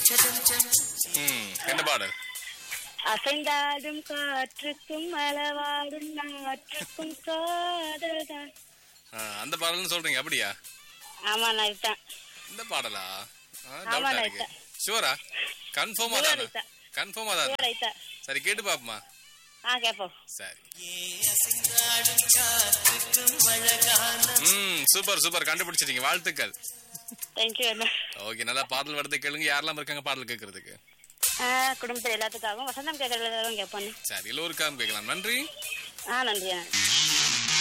ம் என்ன பாடல் அசைந்தாடும் காற்றுக்கும் அளவாடும் நாற்றுக்கும் காதல்தான் ஆ, அந்த பாடல்னு சொல்றீங்க அப்படியா ஆமா நான் இதுதான் இந்த பாடலா ஆமா, டவுட்டா நான் இருக்கு இதான். ஷுவரா கன்ஃபார்மா Sure தானே இதான். கன்ஃபார்மா தானே சூப்பர் ஐத்தா சரி கேட்டு பாப்போமா ஆ கேப்போம் சரி ம் சூப்பர் சூப்பர் கண்டுபிடிச்சிட்டீங்க வாழ்த்துக்கள் தேங்க்யூ அண்ணா ஓகே நல்லா பாடல் வரது கேளுங்க யாரெல்லாம் இருக்காங்க பாடல் கேட்கறதுக்கு ஆ குடும்பத்தில் எல்லாத்துக்காகவும் வசந்தம் கேட்கறதுக்காகவும் கேட்போம் சரி எல்லோருக்காகவும் கேட்கலாம் நன்றி ஆ நன்றி அண்ணா